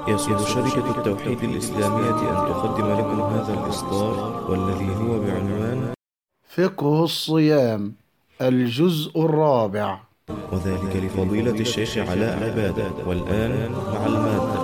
يسر شركة التوحيد الإسلامية أن تقدم لكم هذا الإصدار والذي هو بعنوان فقه الصيام الجزء الرابع وذلك لفضيلة الشيخ علاء عبادة والآن مع المادة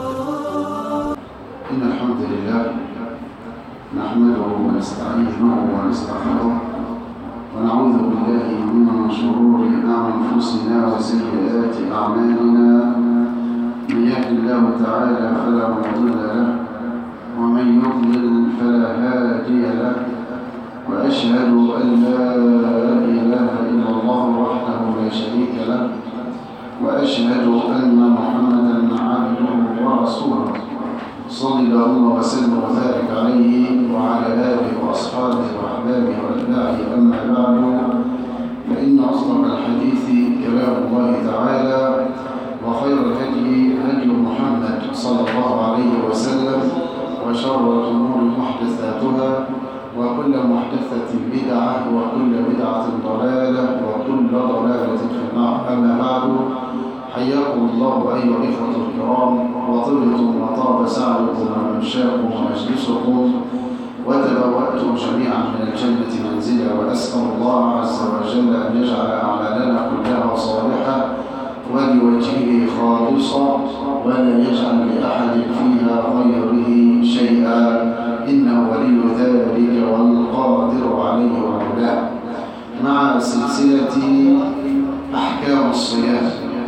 إن الحمد لله نحمده ونستعينه ونستغفره ونعوذ بالله من شرور أنفسنا وسيئات أعمالنا من يهد الله تعالى فلا مضل له ومن يضلل فلا هادي له وأشهد أن لا إله إلا الله وحده لا شريك له وأشهد أن محمدا عبده ورسوله صلى الله وسلم وبارك عليه وعلى آله وأصحابه وأحبابه وأتباعه أما بعد فإن أصدق الحديث كلام الله تعالى وخير الهدي هدي محمد صلى الله عليه وسلم وشر الأمور محدثاتها وكل محدثة بدعة وكل بدعة ضلالة وكل ضلالة في النار أما بعد حياكم الله أيها الإخوة الكرام وطبتم وطاب سعيكم وممشاكم ومجلسكم وتبوأتم جميعا من الجنة منزلا وأسأل الله عز وجل أن يجعل أعمالنا كلها صالحة ولوجهه خالصة ولا يجعل لأحد فيها غيره شيئا إنه ولي ذلك والقادر عليه ومولاه مع سلسلة أحكام الصيام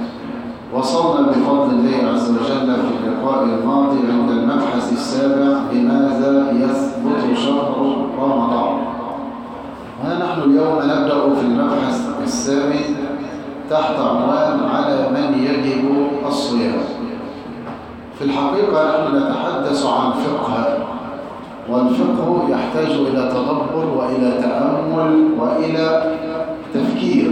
وصلنا بفضل الله عز وجل في اللقاء الماضي عند المبحث السابع لماذا يثبت شهر رمضان ونحن اليوم نبدأ في المبحث الثامن تحت عنوان على من يجب الصيام في الحقيقة نحن نتحدث عن فقه والفقه يحتاج إلى تدبر وإلى تأمل وإلى تفكير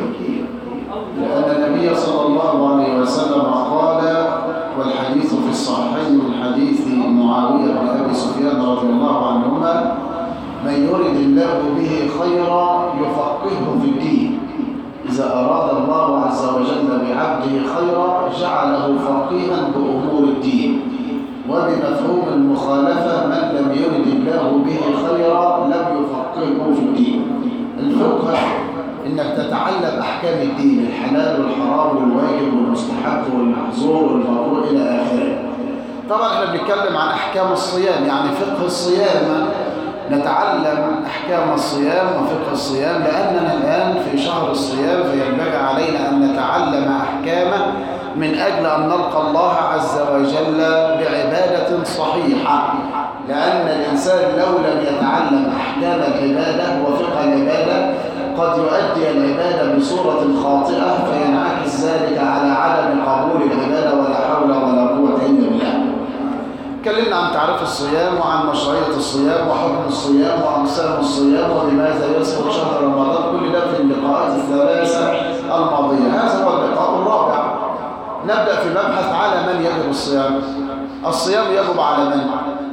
لأن النبي صلى الله عليه وسلم قال والحديث في الصحيحين من حديث معاوية بن أبي سفيان رضي الله عنهما من يرد الله به خيرا يفقهه في الدين إذا أراد الله عز وجل بعبده خيرا جعله فقيها بأمور الدين وبمفهوم المخالفة من لم يرد الله به خيرا لم يفقهه في الدين الفقه انك تتعلم احكام الدين الحلال والحرام والواجب والمستحب والمحظور والمكروه الى اخره طبعا احنا بنتكلم عن احكام الصيام يعني فقه الصيام نتعلم احكام الصيام وفقه الصيام لاننا الان في شهر الصيام فينبغي علينا ان نتعلم احكامه من اجل ان نلقى الله عز وجل بعباده صحيحه لان الانسان لو لم يتعلم احكام العباده وفقه العباده قد يؤدي العبادة بصورة خاطئة فينعكس ذلك على عدم قبول العبادة ولا حول ولا قوة إلا بالله اتكلمنا عن تعريف الصيام وعن مشروعية الصيام وحكم الصيام وأقسام الصيام ولماذا يسقط شهر رمضان كل ده في اللقاءات الثلاثة الماضية هذا هو اللقاء الرابع نبدأ في مبحث على من يجب الصيام الصيام يجب على من؟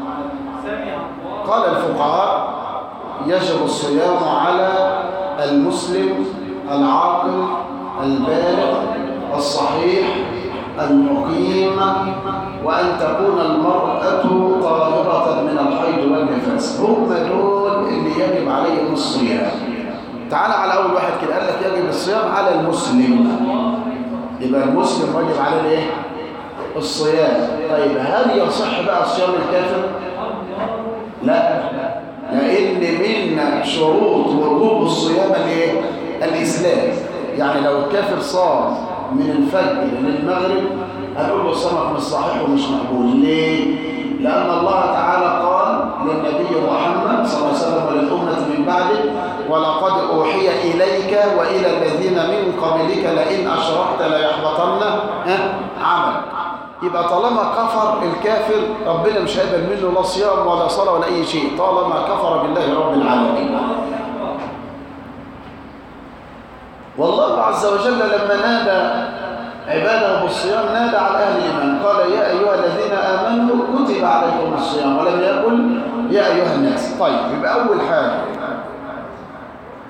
قال الفقهاء يجب الصيام على المسلم العاقل البالغ الصحيح المقيم وأن تكون المرأة طاهرة من الحيض والنفاس هم دول اللي يجب عليهم الصيام تعال على أول واحد كده قال لك يجب الصيام على المسلم يبقى المسلم واجب عليه الايه؟ الصيام طيب هل يصح بقى صيام الكافر؟ لا لأن من شروط وجوب الصيام الايه؟ الإسلام يعني لو الكافر صام من الفجر للمغرب هنقول له صمت مش صحيح ومش مقبول ليه؟ لأن الله تعالى قال للنبي محمد صلى الله عليه وسلم وللأمة من بعده ولقد أوحي إليك وإلى الذين من قبلك لئن أشركت ليحبطن عملك يبقى طالما كفر الكافر ربنا مش هيقبل منه لا صيام ولا صلاة ولا أي شيء طالما كفر بالله رب العالمين والله عز وجل لما نادى عباده بالصيام نادى على أهل الإيمان قال يا أيها الذين آمنوا كتب عليكم الصيام ولم يقل يا أيها الناس طيب يبقى أول حاجة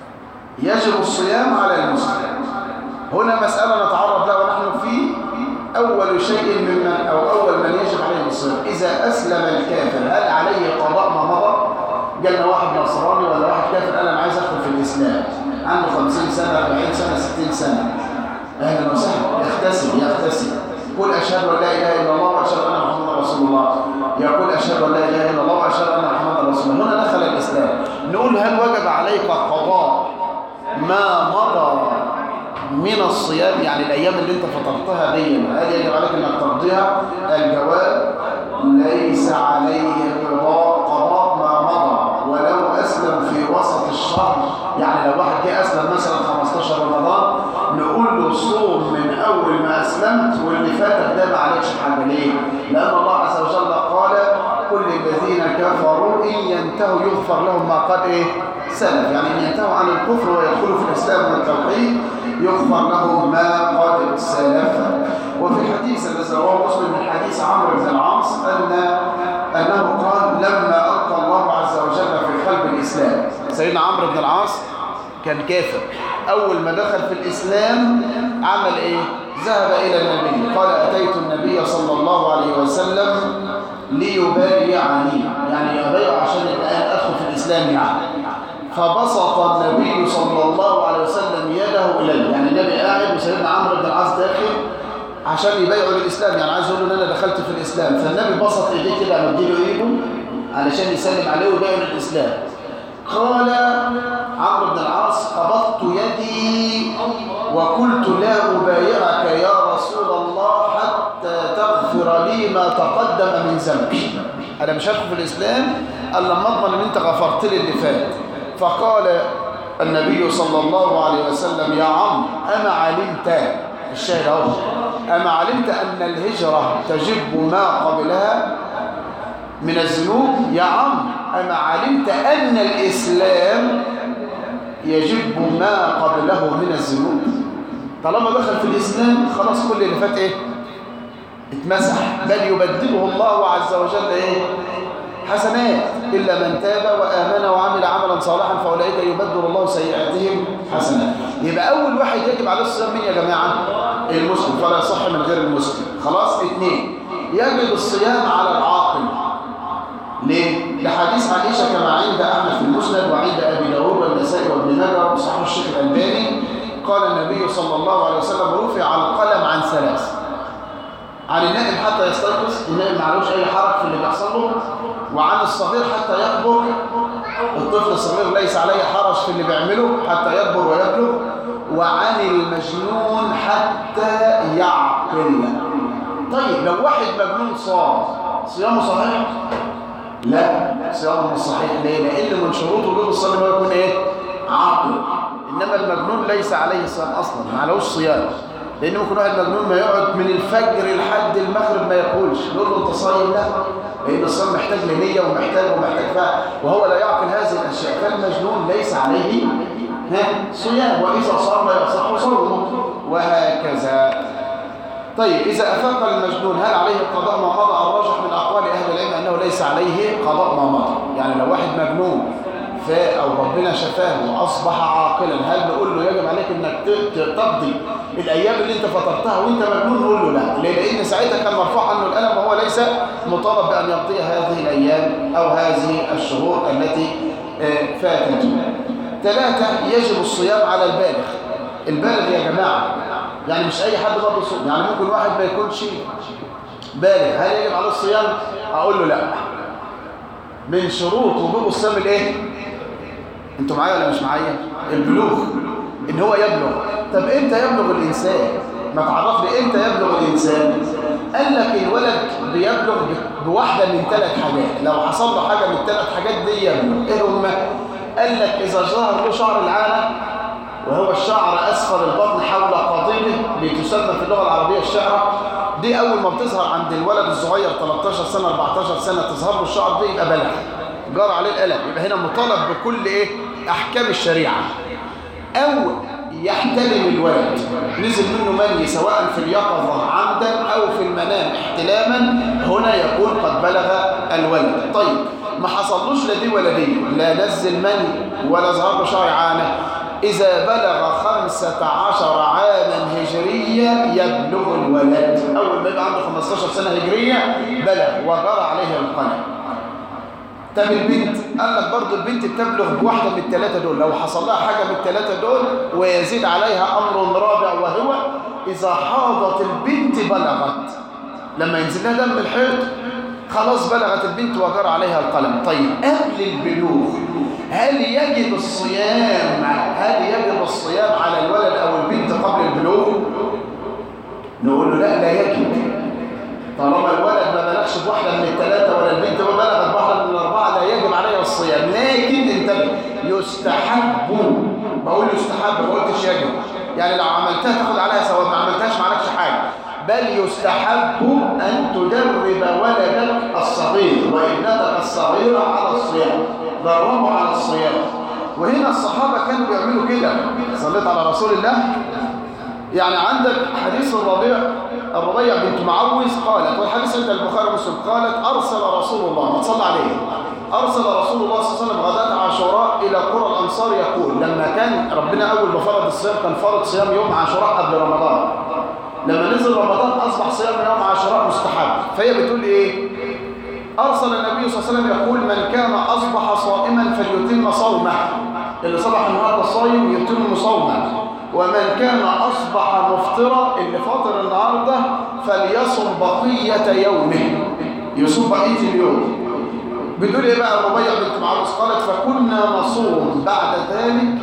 يجب الصيام على المسلم هنا مسألة نتعرض لها ونحن في أول شيء ممن أو أول من يجب عليه الصيام إذا أسلم الكافر هل عليه قضاء ما مضى؟ جالنا واحد نصراني ولا واحد كافر قال أنا عايز أدخل في الإسلام عنده 50 سنة 40 سنة 60 سنة أهلا وسهلا يغتسل يغتسل قل أشهد أن لا إله إلا الله وأشهد أن محمدا رسول الله يقول أشهد أن لا إله إلا الله وأشهد أن محمدا رسول الله هنا دخل الإسلام نقول هل وجب عليك قضاء ما مضى من الصيام يعني الأيام اللي أنت فطرتها دي هل يجب عليك أنك تقضيها الجواب ليس عليه قضاء قضاء ما مضى ولو أسلم في وسط الشهر يعني لو واحد جه أسلم مثلا 15 رمضان نقول له صوم من أول ما أسلمت واللي فاتك ده ما عليكش حاجة ليه؟ لأن الله عز وجل قال كل الذين كفروا إن ينتهوا يغفر لهم ما قد إيه؟ سلف يعني إن ينتهوا عن الكفر ويدخلوا في الإسلام والتوحيد يغفر لهم ما قد سلف وفي الحديث الذي رواه مسلم من حديث عمرو بن العاص أن أنه قال لما ألقى الله عز وجل في قلب الإسلام سيدنا عمرو بن العاص كان كافر أول ما دخل في الإسلام عمل إيه؟ ذهب إلى النبي قال أتيت النبي صلى الله عليه وسلم ليبايعني يعني يبايع عشان الآن أدخل في الإسلام يعني فبسط النبي صلى الله عليه وسلم يده إليه يعني النبي قاعد وسيدنا عمرو بن العاص داخل عشان يبايعوا للإسلام يعني عايز يقول له ان أنا دخلت في الإسلام فالنبي بسط إيديه كده مديله إيده علشان يسلم عليه ويبايعوا للإسلام قال عمرو بن العاص قبضت يدي وقلت لا أبايعك يا رسول الله حتى تغفر لي ما تقدم من ذنبي أنا مش هدخل في الإسلام إلا لما أضمن إن أنت غفرت لي اللي فات فقال النبي صلى الله عليه وسلم يا عمرو أما علمت الشاهد أهو أما علمت أن الهجرة تجب ما قبلها من الذنوب يا عمرو أما علمت أن الإسلام يجب ما قبله من الذنوب طالما دخل في الإسلام خلاص كل اللي فات إيه اتمسح بل يبدله الله عز وجل إيه حسنات إلا من تاب وآمن وعمل عملا صالحا فأولئك يبدل الله سيئاتهم حسنات يبقى أول واحد يجب عليه الصيام مين يا جماعة المسلم فلا يصح من غير المسلم خلاص اثنين يجب الصيام على العاقل ليه؟ لحديث عائشة كما عند أحمد في المسند وعند أبي داود والنسائي وابن ماجه وصحيح الشيخ الألباني قال النبي صلى الله عليه وسلم رفع القلم عن ثلاث عن النائم حتى يستيقظ النائم ما عليهوش أي حرج في اللي بيحصل له وعن الصغير حتى يكبر الطفل الصغير ليس عليه حرج في اللي بيعمله حتى يكبر ويبلغ وعن المجنون حتى يعقل طيب لو واحد مجنون صام صيامه صحيح لا صيامه مش صحيح ليه لان من شروط وجوب الصيام هو يكون ايه عاقل انما المجنون ليس عليه صيام اصلا ما عليهوش صيام لان ممكن واحد مجنون ما يقعد من الفجر لحد المغرب ما ياكلش نقول له انت صايم لا لان الصيام محتاج لنيه ومحتاج ومحتاج فعل وهو لا يعقل هذه الاشياء فالمجنون ليس عليه ها صيام واذا صام لا يصح صومه وهكذا طيب إذا أفاق المجنون هل عليه قضاء ما مضى الراجح من أقوال أهل العلم أنه ليس عليه قضاء ما مضى يعني لو واحد مجنون فاء أو ربنا شفاه وأصبح عاقلا هل نقول له يجب عليك أنك تقضي الأيام اللي أنت فطرتها وأنت مجنون نقول له لا ليه؟ لأن ساعتها كان مرفوع عنه الألم وهو ليس مطالب بأن يقضي هذه الأيام أو هذه الشهور التي فاتت ثلاثة يجب الصيام على البالغ البالغ يا جماعة يعني مش اي حد برضه يصوم يعني ممكن واحد ما يكونش بالغ هل يجب عليه الصيام اقول له لا من شروط وجوب الصيام الايه انتوا معايا ولا مش معايا البلوغ ان هو يبلغ طب امتى يبلغ الانسان ما تعرف لي امتى يبلغ الانسان قال لك الولد بيبلغ بواحده من ثلاث حاجات لو حصل له حاجه من الثلاث حاجات دي يبلغ ايه هم قال لك اذا ظهر له شعر العانه وهو الشعر أسفل البطن حول قضيبه بتسمى في اللغة العربية الشعرة دي أول ما بتظهر عند الولد الصغير 13 سنة 14 سنة تظهر له الشعر ده يبقى بلغ جار عليه الألم يبقى هنا مطالب بكل إيه أحكام الشريعة أو يحتلم الولد نزل منه مني سواء في اليقظة عمدا أو في المنام احتلاما هنا يكون قد بلغ الولد طيب ما حصلوش لا دي ولا دي لا نزل مني ولا ظهر له شعر عانه إذا بلغ خمسة عشر عاما هجرية يبلغ الولد أول ما يبقى عنده 15 سنة هجرية بلغ وجرى عليه القلم طب البنت قال لك برضه البنت بتبلغ بواحدة من الثلاثة دول لو حصل لها حاجة من الثلاثة دول ويزيد عليها أمر رابع وهو إذا حاضت البنت بلغت لما ينزل لها دم الحيض خلاص بلغت البنت وجرى عليها القلم طيب قبل البلوغ هل يجب الصيام هل يجب الصيام على الولد أو البنت قبل البلوغ نقول له لا لا يجب طالما الولد ما بلغش بواحدة من الثلاثة ولا البنت ما بلغت بواحدة من الأربعة لا يجب عليه الصيام لكن انتبه يستحب بقول يستحب ما قلتش يجب يعني لو عملتها تاخد عليها ثواب ما عملتهاش ما عليكش حاجة بل يستحب أن تدرب ولدك الصغير وابنتك الصغيرة على الصيام دربوا على الصيام وهنا الصحابة كانوا بيعملوا كده صليت على رسول الله يعني عندك حديث الربيع الربيع بنت معوز قالت والحديث عند البخاري ومسلم قالت أرسل رسول الله ما تصلى عليه أرسل رسول الله صلى الله عليه وسلم غداة عاشوراء إلى قرى الأنصار يقول لما كان ربنا أول ما فرض الصيام كان فرض صيام يوم عاشوراء قبل رمضان لما نزل رمضان أصبح صيام يوم عاشوراء مستحب فهي بتقول إيه أرسل النبي صلى الله عليه وسلم يقول من كان أصبح صائما فليتم صومه اللي صبح النهارده صايم يتم صومه ومن كان أصبح مفطرا اللي فاطر النهارده فليصم بقية يومه يصوم بقية اليوم بتقول ايه بقى الربيع بنت معروس قالت فكنا نصوم بعد ذلك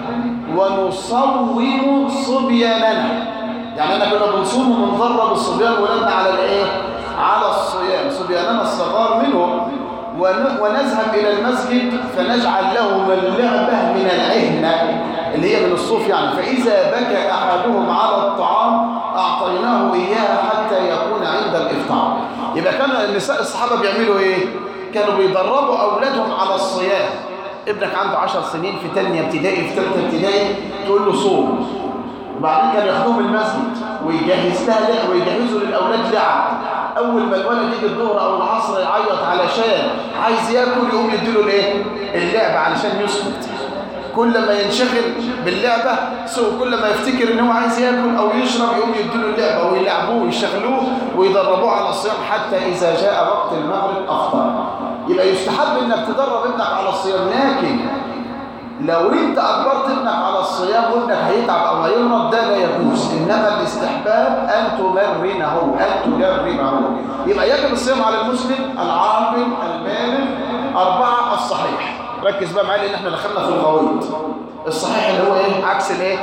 ونصوم صبياننا يعني انا كنا بنصوم وبندرب الصبيان ولادنا على الايه على الصيام صبياننا الصغار منهم ونذهب إلى المسجد فنجعل لهم اللعبة من العهنة اللي هي من الصوف يعني فإذا بكى أحدهم على الطعام أعطيناه إياها حتى يكون عند الإفطار يبقى كان النساء الصحابة بيعملوا إيه؟ كانوا بيدربوا أولادهم على الصيام ابنك عنده عشر سنين في تانية ابتدائي في ثالثة ابتدائي تقول له صوم وبعدين كان ياخدوهم المسجد ويجهز لها لعب ويجهزوا للأولاد لعب أول ما الولد يجي الظهر أو العصر يعيط علشان عايز ياكل يقوم يديله الايه؟ اللعبة علشان يسكت كل ما ينشغل باللعبة سو كل ما يفتكر ان هو عايز ياكل او يشرب يقوم يديله اللعبة ويلعبوه ويشغلوه ويدربوه على الصيام حتى إذا جاء وقت المغرب أفطر يبقى يستحب انك تدرب ابنك على الصيام لكن لو انت اجبرت ابنك على الصيام وابنك هيتعب او هيمرض ده لا يجوز انما الاستحباب ان تمرنه ان تجربه يبقى يجب الصيام على المسلم العاقل البالغ اربعه الصحيح ركز بقى معايا لان احنا دخلنا في الغويط الصحيح اللي هو ايه عكس الايه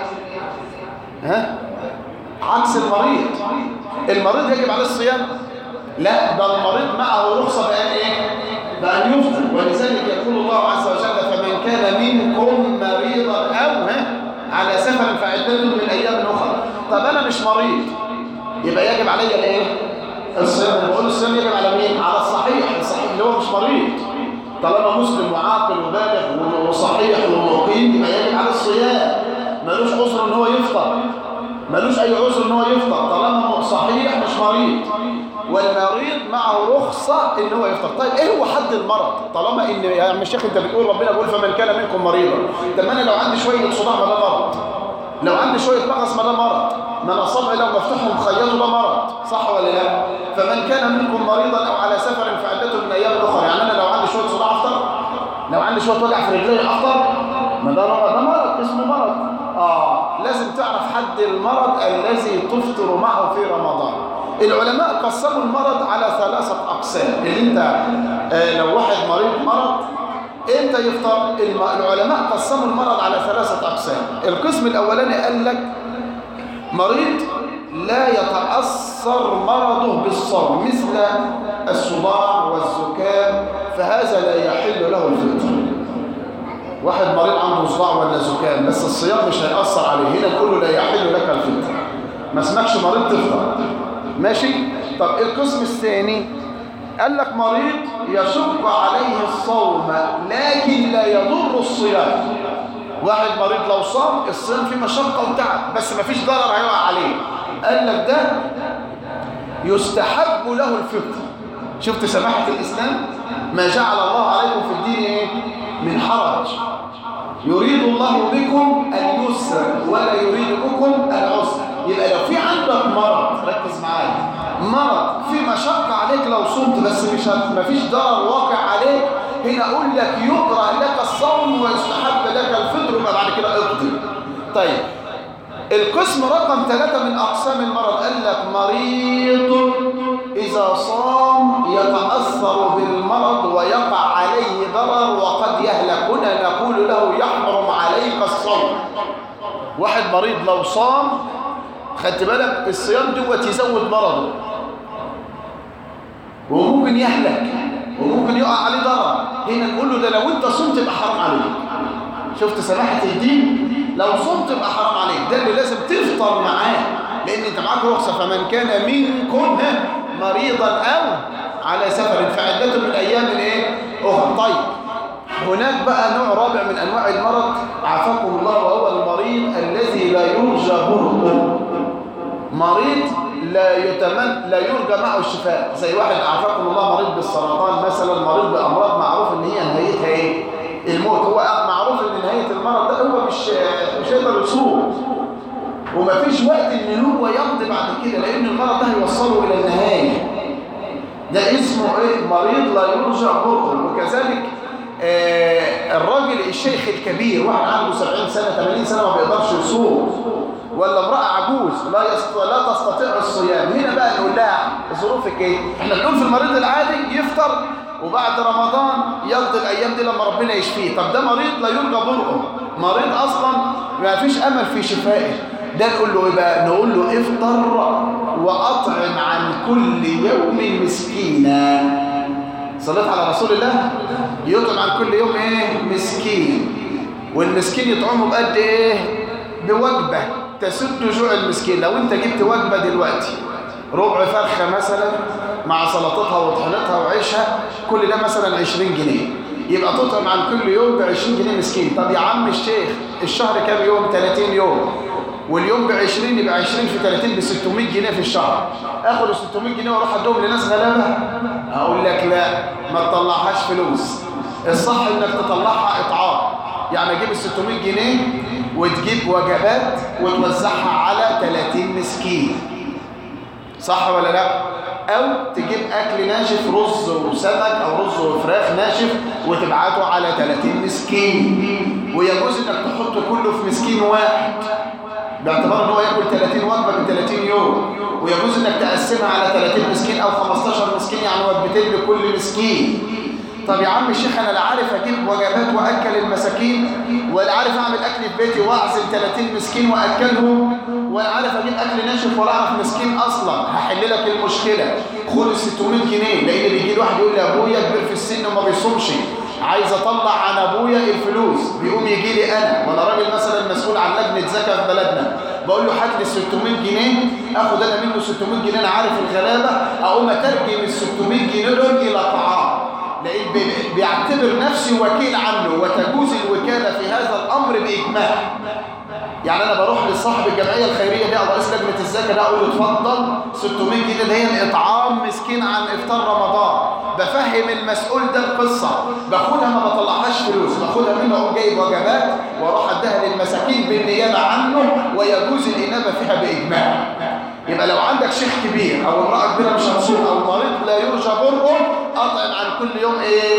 ها عكس المريض المريض يجب عليه الصيام لا ده المريض معه رخصه بان ايه بان يفطر ولذلك يقول الله عز وجل فمن كان منكم مريضا او ها على سفر فعدته من ايام اخرى طب انا مش مريض يبقى يجب علي الايه الصيام انا بقول الصيام يجب على مين على الصحيح الصحيح اللي هو مش مريض طالما مسلم وعاقل وبالغ وصحيح ومقيم يبقى يجب على الصيام ملوش عذر ان هو يفطر ملوش اي عذر ان هو يفطر طالما صحيح مش مريض والمريض معه رخصة ان هو يفطر طيب ايه هو حد المرض طالما ان يا عم الشيخ انت بتقول ربنا بيقول فمن كان منكم مريضا طب انا لو عندي شوية صداع ما ده مرض لو عندي شوية مغص ما ده مرض ما انا صبعي لو مفتوح ومخيطه ده مرض صح ولا لا فمن كان منكم مريضا او على سفر فعدته من ايام اخرى يعني انا لو عندي شوية صداع افطر لو عندي شوية وجع في رجلي افطر ما ده مرض ده مرض اسمه مرض اه لازم تعرف حد المرض الذي تفطر معه في رمضان العلماء قسموا المرض على ثلاثة أقسام اللي انت آه لو واحد مريض مرض امتى يفطر العلماء قسموا المرض على ثلاثة أقسام القسم الأولاني قال لك مريض لا يتأثر مرضه بالصوم مثل الصداع والزكام فهذا لا يحل له الفطر واحد مريض عنده صداع ولا زكام بس الصيام مش هيأثر عليه هنا كله لا يحل لك الفطر ما اسمكش مريض تفطر ماشي طب القسم الثاني قال لك مريض يشق عليه الصوم لكن لا يضر الصيام واحد مريض لو صام الصيام فيه مشقة وتعب بس ما فيش ضرر هيقع عليه قال لك ده يستحب له الفطر شفت سماحة الإسلام ما جعل الله عليكم في الدين ايه من حرج يريد الله بكم اليسر ولا يريد بكم العسر يبقى لو في عندك مرض ركز معايا مرض في مشقة عليك لو صمت بس مش هت... مفيش ضرر واقع عليك هنا أقول لك يكره لك الصوم ويستحب لك الفطر وما بعد كده افطر طيب القسم رقم ثلاثة من أقسام المرض قال لك مريض إذا صام يتأثر بالمرض ويقع عليه ضرر وقد يهلك هنا نقول له يحرم عليك الصوم واحد مريض لو صام خدت بالك الصيام دوت يزود مرضه وممكن يهلك وممكن يقع عليه ضرر هنا نقول له ده لو انت صمت يبقى حرام عليك شفت سماحة الدين لو صمت يبقى حرام عليك ده اللي لازم تفطر معاه لان انت معاك رخصة فمن كان منكم مريضا او على سفر فعدته من ايام الايه اخرى طيب هناك بقى نوع رابع من انواع المرض عافاكم الله وهو المريض الذي لا يرجى برؤه مريض لا يتمن لا يرجى معه الشفاء زي واحد عافاكم الله مريض بالسرطان مثلا مريض بامراض معروف ان هي نهايتها ايه الموت هو معروف ان نهايه المرض ده هو مش مش هيقدر يصوم ومفيش وقت ان هو يقضي بعد كده لان المرض ده هيوصله الى النهايه ده اسمه ايه مريض لا يرجى برؤه وكذلك آه الراجل الشيخ الكبير واحد عنده 70 سنه 80 سنه ما بيقدرش يصوم ولا امرأة عجوز لا يست... لا تستطيع الصيام هنا بقى نقول لها ظروفك ايه احنا بنقول في المريض العادي يفطر وبعد رمضان يقضي الايام دي لما ربنا يشفيه طب ده مريض لا يرجى برؤه مريض اصلا ما فيش امل في شفائه ده نقول له ايه بقى نقول له افطر واطعم عن كل يوم مسكينا صليت على رسول الله يطعم عن كل يوم ايه مسكين والمسكين يطعمه بقد ايه بوجبه تسد جوع المسكين لو انت جبت وجبة دلوقتي ربع فرخة مثلا مع سلطتها وطحنتها وعيشها كل ده مثلا 20 جنيه يبقى تطعم عن كل يوم ب 20 جنيه مسكين طب يا عم الشيخ الشهر كام يوم 30 يوم واليوم ب 20 يبقى 20 في 30 ب 600 جنيه في الشهر اخد ال 600 جنيه واروح ادهم لناس غلابه اقول لك لا ما تطلعهاش فلوس الصح انك تطلعها اطعام يعني اجيب ال 600 جنيه وتجيب وجبات وتوزعها على 30 مسكين صح ولا لا او تجيب اكل ناشف رز وسمك او رز وفراخ ناشف وتبعته على 30 مسكين ويجوز انك تحط كله في مسكين واحد باعتبار ان هو ياكل 30 وجبه ب 30 يوم ويجوز انك تقسمها على 30 مسكين او 15 مسكين يعني وجبتين لكل مسكين طب يا عم الشيخ انا لا عارف اجيب وجبات واكل المساكين ولا عارف اعمل اكل في بيتي واعزم 30 مسكين واكلهم ولا عارف اجيب اكل ناشف ولا اعرف مسكين اصلا هحل لك المشكله خد ال 600 جنيه لان بيجي لي واحد يقول لي ابويا كبير في السن وما بيصومش عايز اطلع عن ابويا الفلوس بيقوم يجي لي انا وانا راجل مثلا مسؤول عن لجنه زكاه في بلدنا بقول له هات لي 600 جنيه اخد انا منه 600 جنيه انا عارف الغلابه اقوم اترجم ال 600 جنيه دول الى طعام لقيت بيعتبر نفسي وكيل عنه وتجوز الوكالة في هذا الأمر بإجماع يعني أنا بروح لصاحب الجمعية الخيرية دي أو رئيس لجنة الزكاة ده أقول له اتفضل 600 جنيه ده هي إطعام مسكين عن إفطار رمضان بفهم المسؤول ده القصة باخدها ما بطلعهاش فلوس باخدها منه أقوم جايب وجبات وأروح أديها للمساكين بالنيابة عنه ويجوز الإنابة فيها بإجماع يبقى لو عندك شيخ كبير او امرأة كبيرة مش هتصوم او مريض لا يرجى برهم اطعم عن كل يوم ايه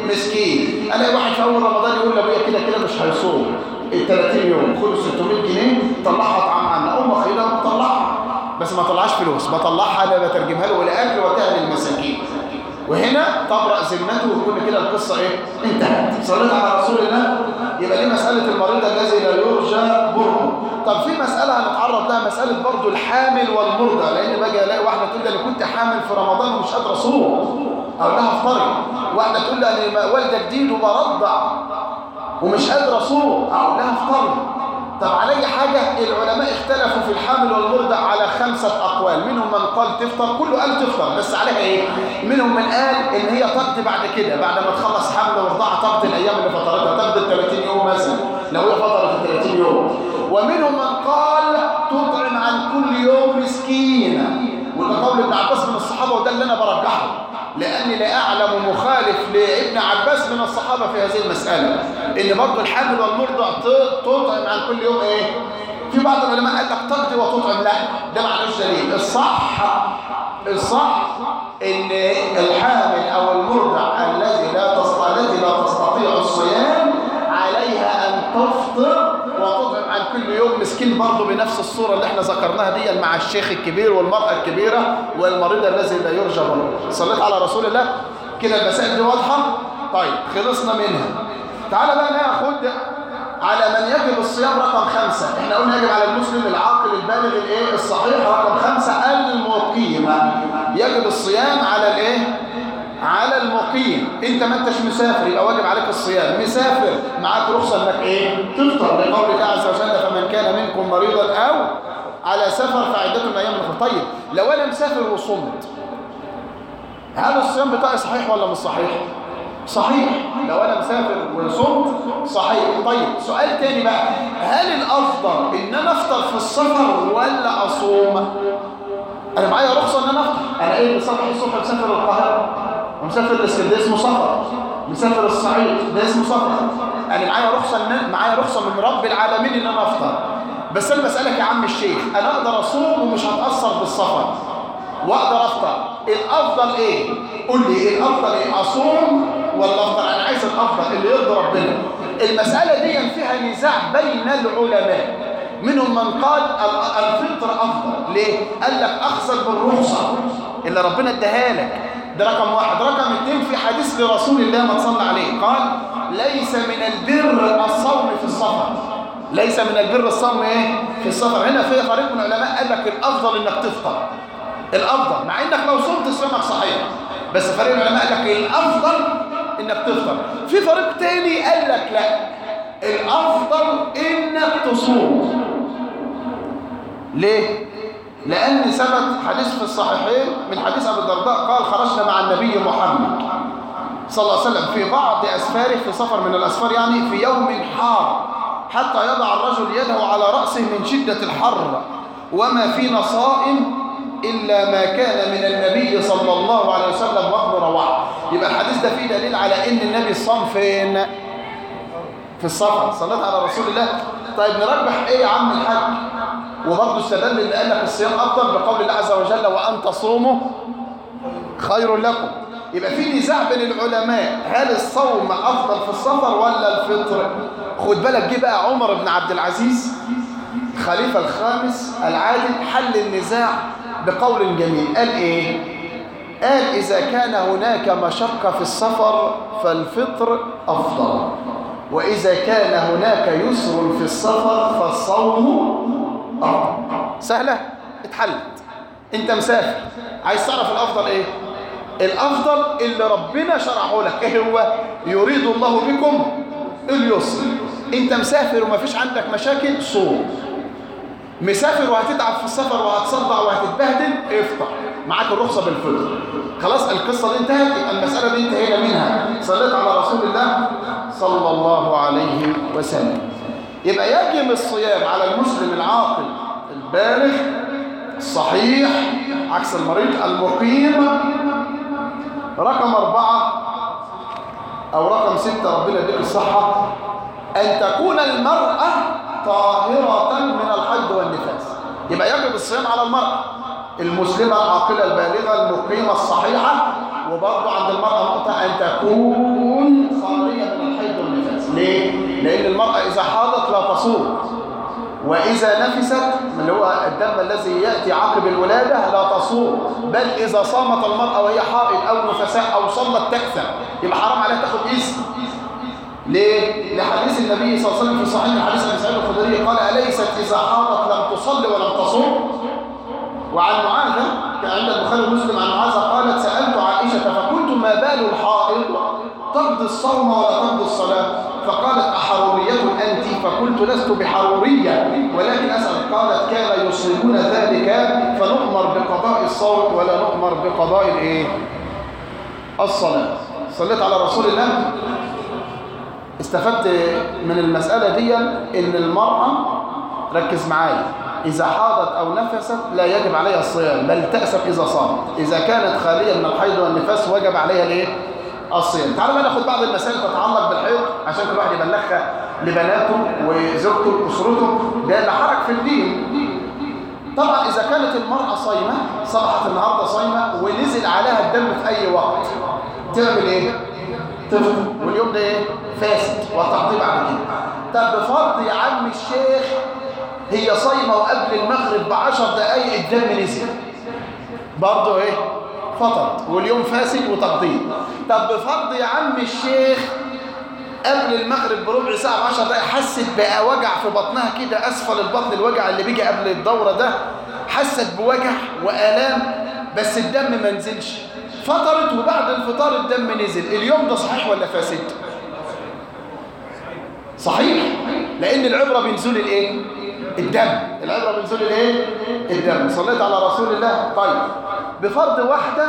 مسكين الاقي واحد في اول رمضان يقول لابويا كده كده مش هيصوم ال 30 يوم خد 600 جنيه طلعها اطعم عنها اقوم اخيلها وطلعها بس ما طلعش فلوس بطلعها انا بترجمها له الى اكل وتاه للمساكين وهنا تبرأ ذمته وكل كده القصة ايه انتهت صليت على رسول الله يبقى دي مسألة المريض الذي لا يرجى برؤه طب في مسألة هنتعرض لها مسألة برضو الحامل والمرضى لأن باجي ألاقي واحدة تقول لي أنا كنت حامل في رمضان ومش قادرة أصوم أقول لها افطري واحدة تقول لي أنا والدة جديد وبرضع ومش قادرة أصوم أقول لها افطري طب على أي حاجة العلماء اختلفوا في الحامل والمرضع على خمسة أقوال منهم من قال تفطر كله قال تفطر بس عليها إيه منهم من قال إن هي تقضي بعد كده بعد ما تخلص حمل ورضاعة تقضي الأيام اللي فطرتها تقضي ال 30 يوم مثلا لو هي فطرت ال 30 يوم ومنهم من قال تطعم عن كل يوم مسكينا وده قول ابن عباس من الصحابة وده اللي أنا برجحه لأني لا أعلم مخالف لابن عباس من الصحابة في هذه المسألة ان برضه الحامل والمرضع ت- تطعم عن كل يوم ايه في بعض العلماء قال لك تقضي وتطعم لا ده معلوش دليل الصح الصح ان الحامل او المرضع الذي لا تستطيع التي لا تستطيع الصيام عليها ان تفطر وتطعم عن كل يوم مسكين برضه بنفس الصوره اللي احنا ذكرناها دي مع الشيخ الكبير والمراه الكبيره والمريض الذي لا يرجى منه صليت على رسول الله كده المسائل دي واضحه طيب خلصنا منها تعال بقى ناخد على من يجب الصيام رقم خمسة احنا قلنا يجب على المسلم العاقل البالغ الايه الصحيح رقم خمسة المقيم يجب الصيام على الايه على المقيم انت ما انتش مسافر يبقى واجب عليك الصيام مسافر معاك رخصة انك ايه تفطر لقول الله عز وجل فمن كان منكم مريضا او على سفر فعدته من ايام اخرى طيب لو انا مسافر وصمت هل الصيام بتاعي صحيح ولا مش صحيح صحيح لو انا مسافر وصمت صحيح طيب سؤال تاني بقى هل الافضل ان انا افطر في السفر ولا اصوم انا معايا رخصه ان انا افطر انا ايه بصبح الصبح مسافر القاهره ومسافر الاسكندريه اسمه سفر مسافر الصعيد ده اسمه سفر انا معايا رخصه ان معايا رخصه من رب العالمين ان انا افطر بس انا بسالك يا عم الشيخ انا اقدر اصوم ومش هتاثر بالسفر واقدر افطر الافضل ايه قول لي ايه الافضل ايه اصوم ولا افطر انا عايز الافضل اللي يرضي ربنا المساله دي فيها نزاع بين العلماء منهم من قال ال- الفطر افضل ليه قال لك اخذل بالرخصه اللي ربنا اداها لك ده رقم واحد رقم اثنين في حديث لرسول الله ما تصلى عليه قال ليس من البر الصوم في السفر ليس من البر الصوم ايه في السفر هنا في فريق من العلماء قال لك الافضل انك تفطر الافضل مع انك لو صمت صيامك صحيح بس فريق العلماء قال لك الافضل انك تفطر في فريق تاني قال لك لا الافضل انك تصوم ليه لان ثبت حديث في الصحيحين من حديث ابي الدرداء قال خرجنا مع النبي محمد صلى الله عليه وسلم في بعض اسفاره في سفر من الاسفار يعني في يوم حار حتى يضع الرجل يده على راسه من شده الحر وما فينا صائم إلا ما كان من النبي صلى الله عليه وسلم وابن رواحه يبقى الحديث ده فيه دليل على ان النبي صام فين في السفر صليت على رسول الله طيب نرجح ايه يا عم الحاج وبرضه استدل اللي قال لك الصيام افضل بقول الله عز وجل وان تصوموا خير لكم يبقى في نزاع بين العلماء هل الصوم افضل في السفر ولا الفطر خد بالك جه بقى عمر بن عبد العزيز الخليفة الخامس العادل حل النزاع بقول جميل قال ايه قال اذا كان هناك مشقة في السفر فالفطر افضل واذا كان هناك يسر في السفر فالصوم افضل سهلة اتحلت انت مسافر عايز تعرف الافضل ايه الافضل اللي ربنا شرعه لك ايه هو يريد الله بكم اليسر انت مسافر ومفيش عندك مشاكل صوم مسافر وهتتعب في السفر وهتصدع وهتتبهدل افطر معاك الرخصة بالفطر خلاص القصة دي انتهت يبقى المسألة دي انتهينا منها صليت على رسول الله صلى الله عليه وسلم يبقى يجب الصيام على المسلم العاقل البالغ الصحيح عكس المريض المقيم رقم أربعة أو رقم ستة ربنا يديك الصحة أن تكون المرأة طاهرة من الحيض والنفاس يبقى يجب الصيام على المرأة المسلمة العاقلة البالغة المقيمة الصحيحة وبرضه عند المرأة نقطة أن تكون خالية من الحيض والنفاس ليه؟ لأن المرأة إذا حاضت لا تصوم وإذا نفست اللي هو الدم الذي يأتي عقب الولادة لا تصوم بل إذا صامت المرأة وهي حائض أو نفساء أو صلت تكثر يبقى حرام عليها تاخد اسم ليه؟ لحديث النبي صلى الله عليه وسلم في صحيح حديث ابي سعيد الخدري قال اليست اذا حاضت لم تصلي ولم تصوم وعن معاذ عند البخاري ومسلم عن معاذ قالت سالت عائشه فقلت ما بال الحائض تقضي الصوم ولا تقضي الصلاه فقالت احروريه انت فقلت لست بحروريه ولكن اسال قالت كان يصيبون ذلك فنؤمر بقضاء الصوم ولا نؤمر بقضاء الايه الصلاه صليت على رسول الله استفدت من المسألة دي إن المرأة ركز معايا إذا حاضت أو نفست لا يجب عليها الصيام بل تأسف إذا صامت إذا كانت خالية من الحيض والنفاس وجب عليها الإيه؟ الصيام تعالوا بقى ناخد بعض المسائل تتعلق بالحيض عشان كل واحد يبلغها لبناته وزوجته واسرته ده اللي حرك في الدين طبعا اذا كانت المراه صايمه صبحت النهارده صايمه ونزل عليها الدم في اي وقت تعمل ايه تفطر واليوم ده ايه فاسد وتقضي بعد كده طب بفرض يا عم الشيخ هي صايمه وقبل المغرب بعشر دقايق الدم نزل برضه ايه فطرت واليوم فاسد وتقضي طب بفرض يا عم الشيخ قبل المغرب بربع ساعة 10 دقايق حست بقى وجع في بطنها كده أسفل البطن الوجع اللي بيجي قبل الدورة ده حست بوجع وآلام بس الدم ما نزلش فطرت وبعد الفطار الدم نزل اليوم ده صحيح ولا فاسد صحيح لأن العبرة بنزول الإيه الدم العبرة بنزول الإيه الدم صليت على رسول الله طيب بفرض واحدة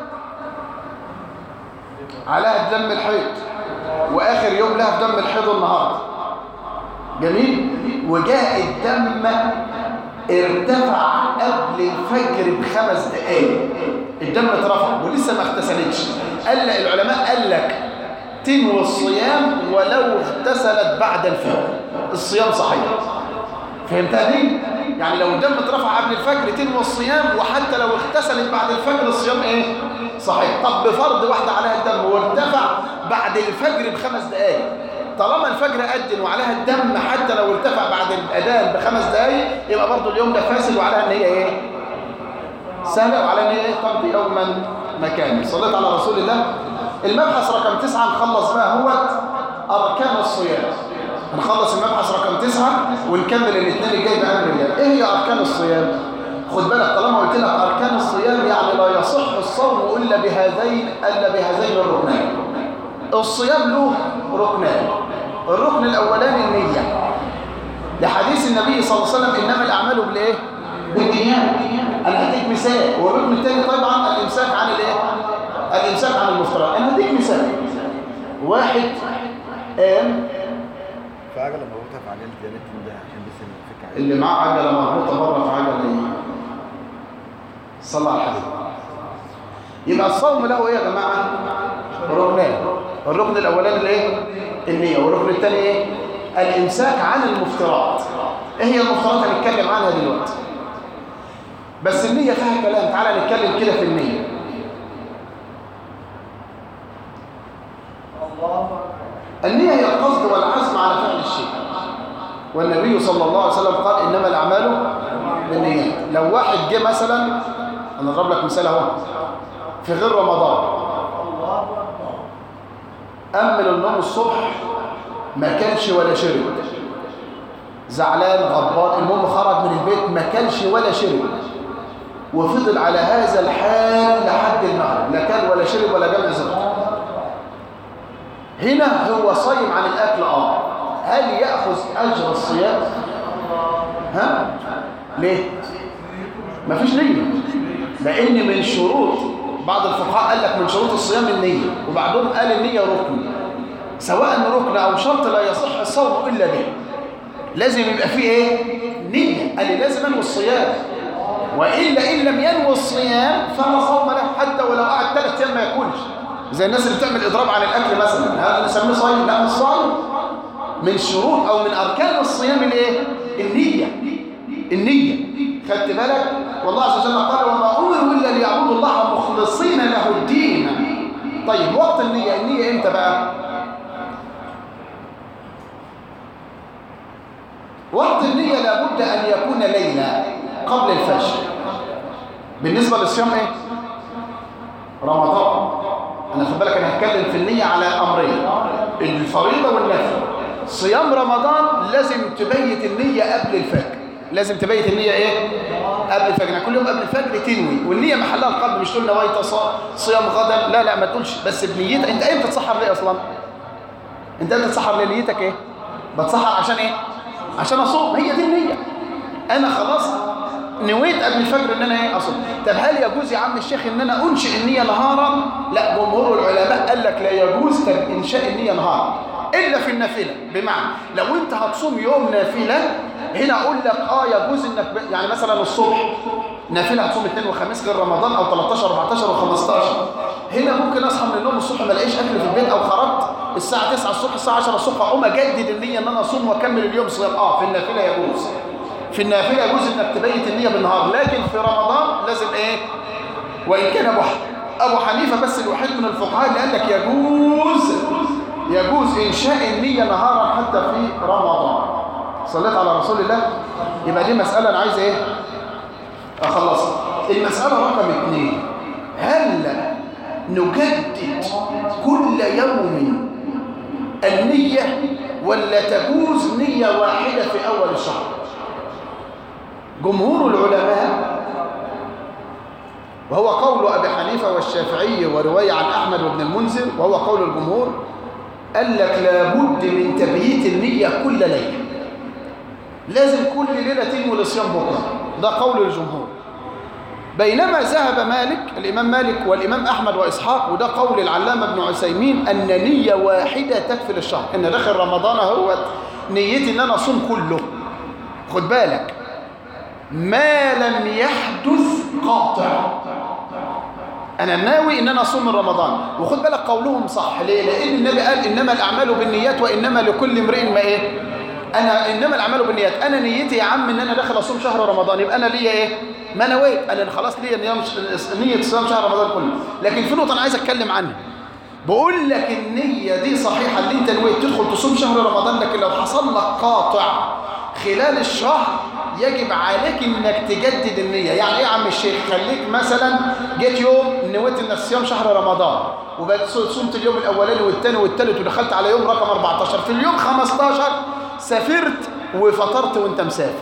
عليها الدم الحيض واخر يوم لها في دم الحيض النهارده جميل وجاء الدم ارتفع قبل الفجر بخمس دقائق الدم اترفع ولسه ما اغتسلتش قال العلماء قال لك تنوي الصيام ولو اغتسلت بعد الفجر الصيام صحيح فهمتها دي يعني لو الدم اترفع قبل الفجر تنوي الصيام وحتى لو اغتسلت بعد الفجر الصيام ايه صحيح طب بفرض واحدة عليها الدم وارتفع بعد الفجر بخمس دقايق طالما الفجر أدن وعليها الدم حتى لو ارتفع بعد الأذان بخمس دقايق يبقى برضه اليوم ده فاسد وعليها ان هي ايه سهلة وعليها ان هي ايه تقضي يوما مكانا صليت على رسول الله المبحث رقم تسعة نخلص بقى هو أركان الصيام هنخلص المبحث رقم تسعة ونكمل الاثنين الجاي بأمر الله ايه هي أركان الصيام خد بالك طالما قلت لك أركان الصيام يعني لا يصح الصوم إلا بهذين إلا بهذين الركنين الصيام له ركنان الركن الأولاني النية لحديث النبي صلى الله عليه وسلم إنما الأعمال بالإيه؟ بالنيات أنا هديك مثال والركن الثاني طبعا الإمساك عن الإيه؟ الإمساك عن المفترض أنا هديك مثال واحد قام في عجلة مربوطة في عجلة يا ريت ده عشان بس الفكرة اللي معاه عجلة مربوطة بره في عجلة ايه؟ صلى على الحبيب يبقى الصوم له ايه يا جماعة؟ ركنان الركن الأولاني الايه؟ النية والركن الثاني ايه؟ الإمساك عن المفترات ايه هي المفترات هنتكلم عنها دلوقتي بس النية فيها كلام تعالى نتكلم كده في النية النية هي القصد والعزم على فعل الشيء والنبي صلى الله عليه وسلم قال إنما الأعمال بالنيات لو واحد جه مثلا أنا أضرب لك مثال أهو في غير رمضان أمل النوم الصبح ما كلش ولا شرب زعلان غضبان المهم خرج من البيت ما كلش ولا شرب وفضل على هذا الحال لحد المغرب لا كل ولا شرب ولا جمع زبط هنا هو صايم عن الأكل آه هل يأخذ أجر الصيام؟ ها؟ ليه؟ مفيش نية لأن من شروط بعض الفقهاء قال لك من شروط الصيام النية وبعضهم قال النية ركن سواء ركن أو شرط لا يصح الصوم إلا به لازم يبقى فيه إيه؟ نية قال لي لازم أنوي الصيام وإلا إن لم ينوي الصيام فلا صوم له حتى ولو قعد ثلاث أيام ما ياكلش زي الناس اللي بتعمل إضراب عن الأكل مثلا هذا نسميه صايم لا مش صايم من شروط أو من أركان الصيام الإيه؟ النية النية خدت بالك والله عز وجل قال وما أمروا إلا ليعبدوا الله مخلصين له الدين طيب وقت النية النية إمتى بقى وقت النية لابد أن يكون ليلة قبل الفجر بالنسبة للصيام إيه رمضان أنا خد بالك أنا هتكلم في النية على أمرين الفريضة والنفل صيام رمضان لازم تبيت النية قبل الفجر لازم تبيت النية ايه قبل الفجر يعني كل يوم قبل الفجر تنوي والنية محلها القلب مش تقول نويت صيام غدا لا لا ما تقولش بس بنيتك انت امتى تتسحر ليه اصلا انت امتى تتسحر ليه نيتك ايه بتسحر عشان ايه عشان اصوم هي دي النية انا خلاص نويت قبل الفجر ان انا ايه اصوم طب هل يجوز يا عم الشيخ ان انا انشئ النية نهارا لا جمهور العلماء قال لك لا يجوز انشاء النية نهارا الا في النافله بمعنى لو انت هتصوم يوم نافله هنا اقول لك اه يجوز انك ب... يعني مثلا الصبح نافله هتصوم اثنين وخميس غير رمضان او 13 14 و15 هنا ممكن اصحى من النوم الصبح ما الاقيش اكل في البيت او خرجت الساعه 9 الصبح الساعه 10 الصبح اقوم اجدد النيه ان انا اصوم واكمل اليوم صيام اه في النافله يجوز في النافله يجوز انك تبيت النيه بالنهار لكن في رمضان لازم ايه وان كان ابو ابو حنيفه بس الوحيد من الفقهاء اللي قال لك يجوز يجوز انشاء النيه نهارا حتى في رمضان صليت على رسول الله يبقى دي مساله انا عايز ايه اخلصها المساله رقم اثنين هل نجدد كل يوم النية ولا تجوز نية واحدة في أول الشهر جمهور العلماء وهو قول أبي حنيفة والشافعي ورواية عن أحمد وابن المنذر وهو قول الجمهور قال لك لابد من تبييت النية كل ليلة لازم كل ليلة تنوي لصيام بكرة ده قول الجمهور بينما ذهب مالك الإمام مالك والإمام أحمد وإسحاق وده قول العلامة ابن عثيمين أن نية واحدة تكفي للشهر إن داخل رمضان هو نيتي إن أنا أصوم كله خد بالك ما لم يحدث قاطع أنا ناوي إن أنا أصوم من رمضان وخد بالك قولهم صح ليه؟ لأن النبي قال إنما الأعمال بالنيات وإنما لكل امرئ ما إيه؟ أنا إنما الأعمال بالنيات أنا نيتي يا عم إن أنا داخل أصوم شهر رمضان يبقى أنا ليا إيه؟ ما نويت أنا خلاص ليا نية صيام شهر رمضان كله لكن في نقطة أنا عايز أتكلم عنها بقول لك النية دي صحيحة اللي أنت نويت تدخل تصوم شهر رمضان لكن لو حصل لك قاطع خلال الشهر يجب عليك انك تجدد النية يعني ايه يا عم الشيخ خليك مثلا جيت يوم نويت انك صيام شهر رمضان وبقيت صمت اليوم الاولاني والثاني والثالث ودخلت على يوم رقم 14 في اليوم 15 سافرت وفطرت وانت مسافر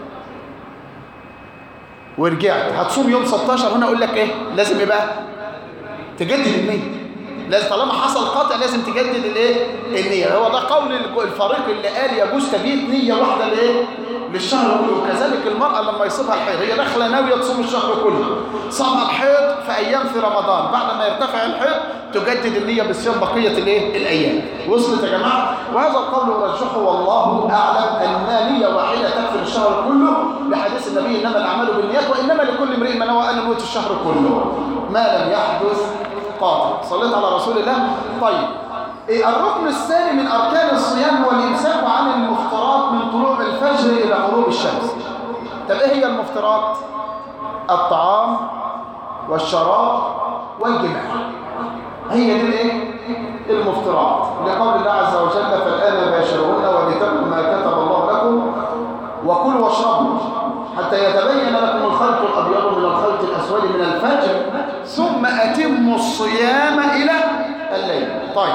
ورجعت هتصوم يوم 16 هنا اقول لك ايه لازم يبقى تجدد النية لازم طالما حصل قطع لازم تجدد الايه النية هو ده قول الفريق اللي قال يجوز تبيت نية واحدة لايه للشهر كله وكذلك المرأة لما يصيبها الحيض هي داخله ناوية تصوم الشهر كله صامها الحيض في أيام في رمضان بعد ما يرتفع الحيض تجدد النية بصيام بقية الايه الأيام وصلت يا جماعة وهذا القول يرجحه والله أعلم أن نية واحدة تكفي الشهر كله لحديث النبي إنما الأعمال بالنيات وإنما لكل امرئ ما نوى أن نويت الشهر كله ما لم يحدث قاطع صليت على رسول الله طيب الركن الثاني من أركان الصيام هو الإمساك عن المفطرات من طلوع الفجر إلى غروب الشمس طب إيه هي المفطرات؟ الطعام والشراب والجماع هي دي الايه؟ المفطرات لقول الله عز وجل فالآن باشرهن وابتغوا ما كتب الله لكم وكلوا واشربوا حتى يتبين لكم الخيط الأبيض من الخيط الأسود من الفجر ثم أتموا الصيام إلى الليل طيب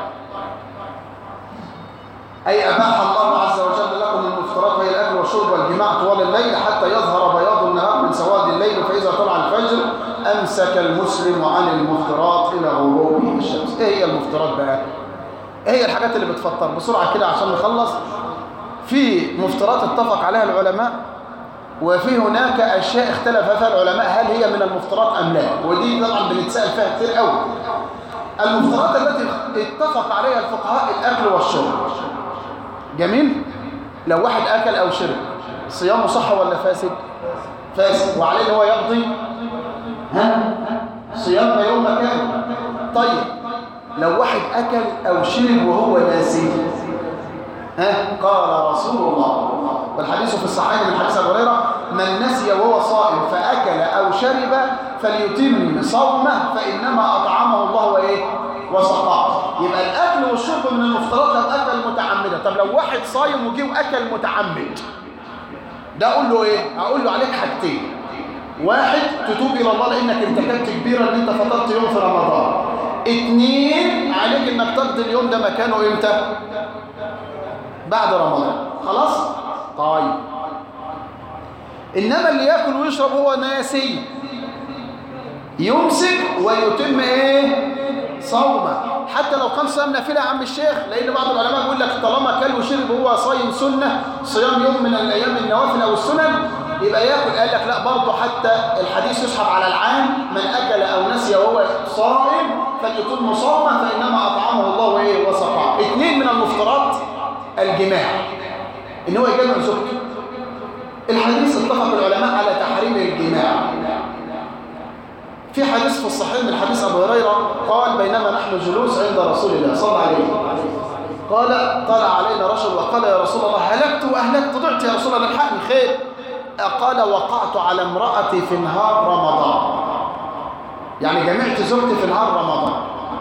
أي أباح الله عز وجل لكم المفطرات وهي الأكل والشرب والجماع طوال الليل حتى يظهر بياض النهار من سواد الليل فإذا طلع الفجر أمسك المسلم عن المفطرات إلى غروب الشمس إيه هي المفطرات بقى؟ إيه هي الحاجات اللي بتفطر بسرعة كده عشان نخلص في مفطرات اتفق عليها العلماء وفي هناك أشياء اختلف فيها العلماء هل هي من المفطرات أم لا ودي طبعا بنتسأل فيها كتير قوي المفطرات التي اتفق عليها الفقهاء الأكل والشرب جميل لو واحد أكل أو شرب صيامه صح ولا فاسد فاسد وعليه ان هو يقضي ها صيام يوم كان طيب لو واحد أكل أو شرب وهو ناسي ها قال رسول الله والحديث في الصحيح من حديث ابو هريره من نسي وهو صائم فاكل او شرب فليتم صومه فانما اطعمه الله وايه وسقاه يبقى الاكل والشرب من المفترض لو اكل متعمدا طب لو واحد صايم وجي واكل متعمد ده اقول له ايه اقول له عليك حاجتين واحد تتوب الى الله لانك ارتكبت كبيره ان انت فطرت يوم في رمضان اتنين عليك انك تقضي اليوم ده مكانه امتى بعد رمضان خلاص طيب انما اللي ياكل ويشرب هو ناسي يمسك ويتم ايه صومه حتى لو كان صيام نافله يا عم الشيخ لان بعض العلماء بيقول لك طالما كل وشرب هو صايم سنه صيام يوم من الايام النوافل او السنن يبقى ياكل قال لك لا برضه حتى الحديث يسحب على العام من اكل او نسي وهو صائم فليتم صومه فانما اطعمه الله وايه وسقاه اثنين من المفطرات الجماع ان هو يجمع زوجته الحديث اتفق العلماء على تحريم الجماع في حديث في الصحيح من حديث أبو هريرة قال بينما نحن جلوس عند رسول الله صلى الله عليه وسلم قال طلع علينا رجل وقال يا رسول الله هلكت وأهلكت ضعت يا رسول الله الحقني خير قال وقعت على امرأتي في نهار رمضان يعني جمعت زوجتي في نهار رمضان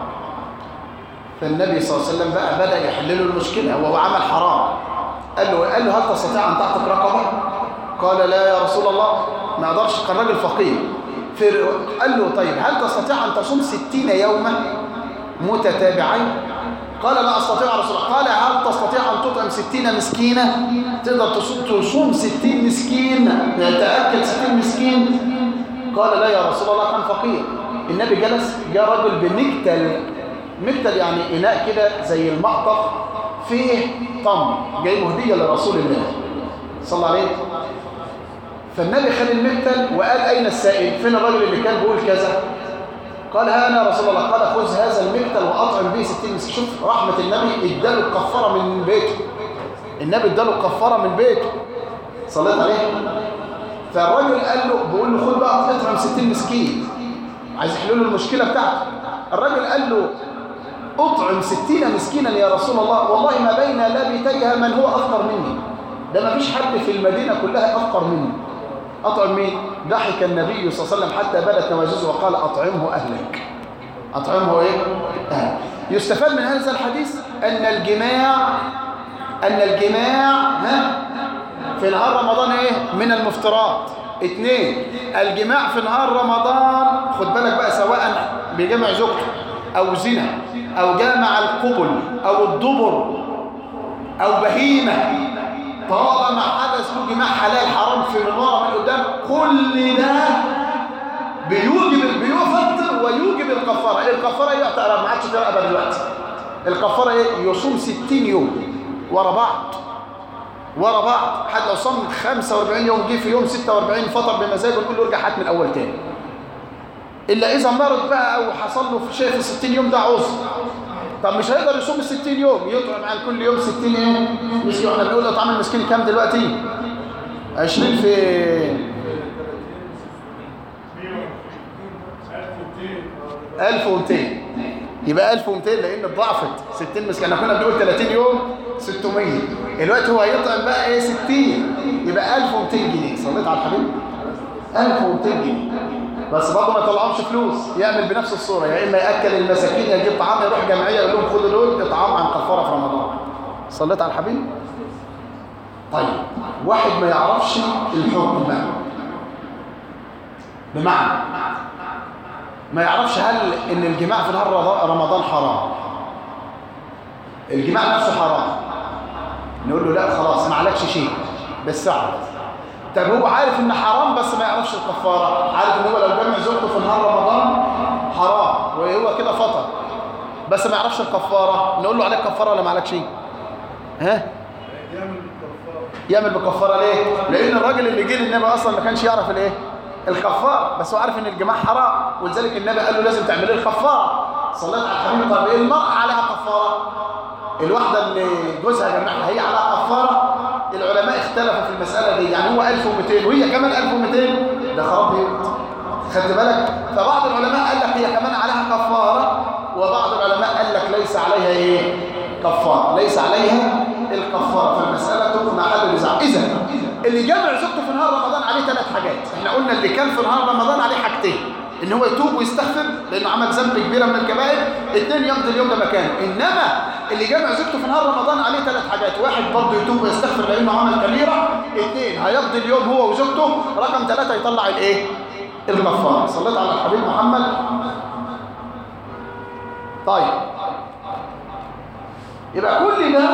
فالنبي صلى الله عليه وسلم بقى بدأ يحل له المشكلة وهو عمل حرام قال له قال له هل تستطيع أن تعتق رقبة؟ قال لا يا رسول الله ما أقدرش كان راجل فقير في قال له طيب هل تستطيع أن تصوم ستين يوما متتابعين؟ قال لا أستطيع يا رسول الله قال هل تستطيع أن تطعم ستين مسكينة؟ تقدر تصوم تصوم ستين مسكين تأكل ستين مسكين؟ قال لا يا رسول الله كان فقير النبي جلس جاء رجل بمكتل مكتل يعني إناء كده زي المقطف فيه طم جايبه هدية لرسول الله صلى الله عليه وسلم فالنبي خد المكتل وقال أين السائل فين الرجل اللي كان بيقول كذا قال ها أنا رسول الله قال خذ هذا المكتل وأطعم به ستين مسكين شوف رحمة النبي اداله الكفارة من بيته النبي اداله الكفارة من بيته صليت عليه فالرجل قال له بيقول له خد بقى اطعم 60 مسكين عايز يحلوا له المشكله بتاعته الراجل قال له اطعم 60 مسكينا يا رسول الله والله ما بين لابتيها من هو افقر مني ده ما فيش حد في المدينه كلها افقر مني اطعم مين ضحك النبي صلى الله عليه وسلم حتى بدت نواجذه وقال اطعمه اهلك اطعمه ايه أهلك. يستفاد من هذا الحديث ان الجماع ان الجماع ها في نهار رمضان ايه من المفترات اتنين الجماع في نهار رمضان خد بالك بقى سواء بجمع زوجته او زنا او جامع القبل او الدبر او بهيمة طالما حدث له جماع حلال حرام في من ورا من قدام كل ده بيوجب بيفطر ويوجب الكفاره ايه الكفاره ايه تعرف ما عادش تقرا دلوقتي الكفاره ايه يصوم 60 يوم ورا بعض ورا بعض حد لو صام 45 يوم جه في يوم 46 فطر بمزاجه نقول له ارجع هات من الاول تاني الا اذا مرض بقى او حصل له في شيء في 60 يوم ده عذر طب مش هيقدر يصوم ال 60 يوم يطعم عن كل يوم 60 ايه مسكين احنا بنقول اطعام المسكين كام دلوقتي 20 في 1200 يبقى 1200 لان ضعفت 60 مسكين احنا كنا بنقول 30 يوم 600 الوقت هو هيطعم بقى ايه 60 يبقى 1200 جنيه صليت على الحبيب 1200 جنيه بس برضه ما يطلعهمش فلوس يعمل بنفس الصوره يا اما ياكل المساكين يجيب طعام يروح جمعيه يقول لهم خدوا دول اطعام عن كفاره في رمضان صليت على الحبيب طيب واحد ما يعرفش الحكم بقى بمعنى ما يعرفش هل ان الجماع في نهار رمضان حرام الجماع نفسه حرام نقول له لا خلاص ما عليكش شيء بس اعرف طب هو عارف ان حرام بس ما يعرفش الكفاره عارف ان هو لو جمع زوجته في نهار رمضان حرام وهو كده فطر بس ما يعرفش الكفاره نقول له عليك كفاره ولا ما عليك شيء ها يعمل بكفاره ليه لان الراجل اللي جه للنبي اصلا ما كانش يعرف الايه الكفاره بس هو عارف ان الجماع حرام ولذلك النبي قال له لازم تعملي الكفاره صليت على الحبيب طب ايه المراه عليها كفاره الواحده اللي جوزها جمعها هي عليها كفاره العلماء اختلفوا في المساله دي يعني هو 1200 وهي كمان 1200 ده خراب بيوت خدت بالك فبعض العلماء قال لك هي كمان عليها كفاره وبعض العلماء قال لك ليس عليها ايه كفاره ليس عليها الكفاره فالمساله محل نزاع اذا اللي جمع زوجته في نهار رمضان عليه ثلاث حاجات احنا قلنا اللي كان في نهار رمضان عليه حاجتين ان هو يتوب ويستغفر لانه عمل ذنب كبيره من الكبائر اثنين يقضي اليوم ده مكانه انما اللي جمع زوجته في نهار رمضان عليه ثلاث حاجات واحد برضه يتوب ويستغفر لانه عمل كبيره اثنين هيقضي اليوم هو وزوجته رقم ثلاثه يطلع الايه الكفاره صليت على الحبيب محمد طيب يبقى كل ده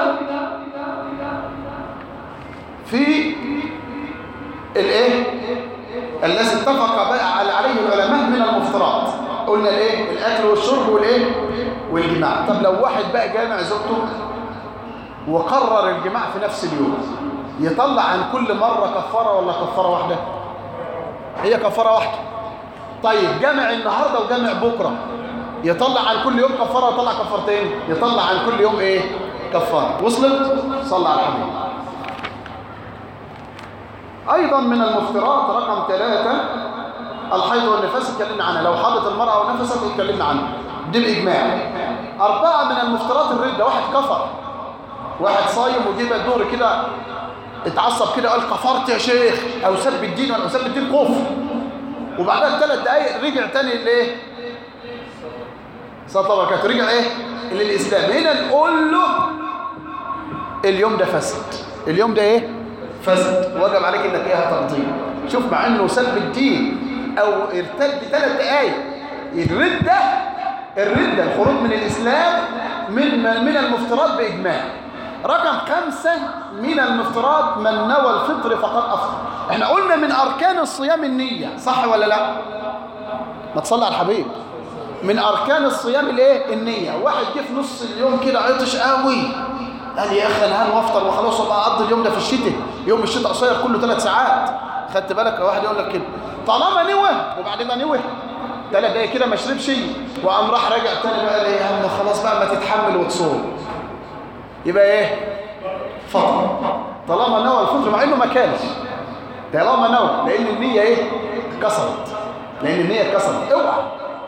في الايه الذي اتفق بقى عليه العلماء من المفترات قلنا الايه الاكل والشرب والايه والجماع طب لو واحد بقى جامع زوجته وقرر الجماع في نفس اليوم يطلع عن كل مرة كفارة ولا كفارة واحدة هي كفارة واحدة طيب جمع النهاردة وجمع بكرة يطلع عن كل يوم كفارة ويطلع كفارتين يطلع عن كل يوم ايه كفارة وصلت صلى على الحبيب أيضا من المفترات رقم ثلاثة الحيض والنفاس اتكلمنا عنها لو حاضت المرأة ونفست اتكلمنا عنها دي بإجماع أربعة من المفترات الردة واحد كفر واحد صايم وجيب الدور كده اتعصب كده قال كفرت يا شيخ أو سب الدين ولا سب الدين كفر وبعدها بثلاث دقايق رجع تاني لإيه؟ صلى الله عليه وسلم رجع إيه؟ للإسلام هنا نقول له اليوم ده فسد اليوم ده إيه؟ فسد وجب عليك إنك إيه هتقضيه شوف مع إنه سب الدين أو ارتد ثلاث دقايق الردة الردة الخروج من الإسلام من من المفترات بإجماع رقم خمسة من المفترات من نوى الفطر فقد أفطر احنا قلنا من أركان الصيام النية صح ولا لا ما تصلي على الحبيب من أركان الصيام الايه النية واحد جه في نص اليوم كده عطش قوي قال يا أخي أنا هنوفطر وخلاص وبقى أقضي اليوم ده في الشتاء يوم الشتاء قصير كله ثلاث ساعات خدت بالك واحد يقول لك كده طالما نوى وبعد ما نوى ثلاث دقايق كده ما شربش وقام راح راجع تاني بقى ليه يا عم خلاص بقى ما تتحمل وتصوم يبقى ايه فطر طالما نوى الفطر مع انه ما كانش طالما نوى لان النيه ايه اتكسرت لان النيه اتكسرت اوعى